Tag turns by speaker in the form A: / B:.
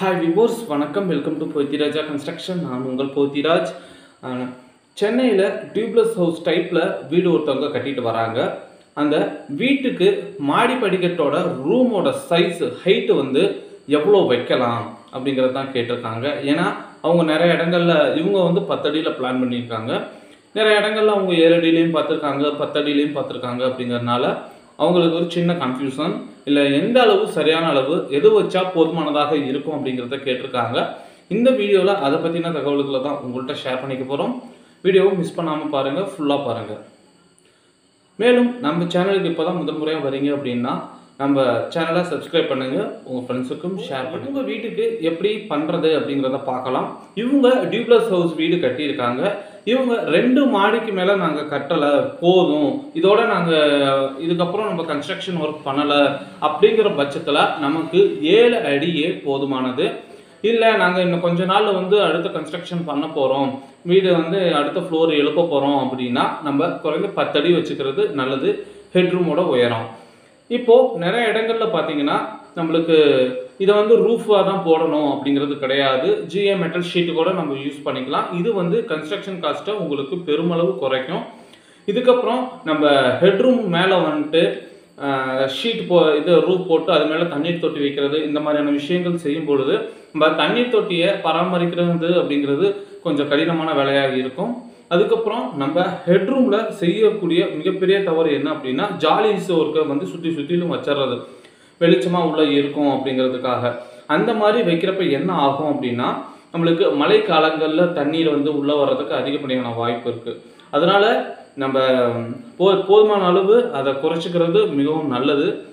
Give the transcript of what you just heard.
A: hi viewers வணக்கம் welcome to Pothiraja construction நான் உங்கள் போத்திராஜ் சென்னையில் டியூப்லெஸ் ஹவுஸ் டைப்பில் வீடு ஒருத்தவங்க கட்டிட்டு வராங்க அந்த வீட்டுக்கு மாடி படிக்கட்டோட ரூமோட சைஸ் ஹைட்டு வந்து எவ்வளோ வைக்கலாம் அப்படிங்கிறது தான் கேட்டிருக்காங்க ஏன்னா அவங்க நிறைய இடங்கள்ல இவங்க வந்து பத்தடியில் பிளான் பண்ணியிருக்காங்க நிறைய இடங்கள்ல அவங்க ஏழு அடியிலையும் பார்த்துருக்காங்க பத்தடியிலையும் பார்த்துருக்காங்க அப்படிங்கிறதுனால அவங்களுக்கு ஒரு சின்ன கன்ஃபியூஷன் இல்லை எந்த அளவு சரியான அளவு எது வச்சா போதுமானதாக இருக்கும் அப்படிங்கிறத கேட்டிருக்காங்க இந்த வீடியோவில் அதை பற்றின தகவல்களை தான் உங்கள்கிட்ட ஷேர் பண்ணிக்க போகிறோம் வீடியோவை மிஸ் பண்ணாமல் பாருங்கள் ஃபுல்லாக பாருங்கள் மேலும் நம்ம சேனலுக்கு இப்போ தான் முதல் முறையாக வரீங்க அப்படின்னா நம்ம சேனலை சப்ஸ்கிரைப் பண்ணுங்கள் உங்கள் ஃப்ரெண்ட்ஸுக்கும் ஷேர் பண்ணுங்க உங்கள் வீட்டுக்கு எப்படி பண்ணுறது அப்படிங்கிறத பார்க்கலாம் இவங்க டியூப்ளஸ் ஹவுஸ் வீடு கட்டியிருக்காங்க இவங்க ரெண்டு மாடிக்கு மேலே நாங்கள் கட்டலை போதும் இதோட நாங்கள் இதுக்கப்புறம் நம்ம கன்ஸ்ட்ரக்ஷன் ஒர்க் பண்ணலை அப்படிங்கிற பட்சத்தில் நமக்கு ஏழு அடியே போதுமானது இல்லை நாங்கள் இன்னும் கொஞ்ச நாளில் வந்து அடுத்த கன்ஸ்ட்ரக்ஷன் பண்ண போகிறோம் வீடு வந்து அடுத்த ஃப்ளோர் எழுப்ப போகிறோம் அப்படின்னா நம்ம குறைந்த பத்தடி வச்சுக்கிறது நல்லது ஹெட்ரூமோட உயரம் இப்போது நிறைய இடங்கள்ல பார்த்தீங்கன்னா நம்மளுக்கு இதை வந்து ரூஃபாக தான் போடணும் அப்படிங்கிறது கிடையாது ஜிஏ மெட்டல் ஷீட்டு கூட நம்ம யூஸ் பண்ணிக்கலாம் இது வந்து கன்ஸ்ட்ரக்ஷன் காஸ்ட்டை உங்களுக்கு பெருமளவு குறைக்கும் இதுக்கப்புறம் நம்ம ஹெட்ரூம் மேலே வந்துட்டு ஷீட் போ இது ரூப் போட்டு அது மேலே தண்ணீர் தொட்டி வைக்கிறது இந்த மாதிரியான விஷயங்கள் செய்யும் பொழுது நம்ம தண்ணீர் தொட்டியை பராமரிக்கிறது அப்படிங்கிறது கொஞ்சம் கடினமான வேலையாக இருக்கும் அதுக்கப்புறம் நம்ம ஹெட்ரூமில் செய்யக்கூடிய மிகப்பெரிய தவறு என்ன அப்படின்னா ஜாலிஸ் ஒர்க்கை வந்து சுற்றி சுற்றிலும் வச்சிடுறது வெளிச்சமாக உள்ள இருக்கும் அப்படிங்கிறதுக்காக அந்த மாதிரி வைக்கிறப்ப என்ன ஆகும் அப்படின்னா நம்மளுக்கு மழை காலங்களில் தண்ணீர் வந்து உள்ளே வர்றதுக்கு அதிகப்படியான வாய்ப்பு இருக்குது அதனால் நம்ம போ போதுமான அளவு அதை குறைச்சிக்கிறது மிகவும் நல்லது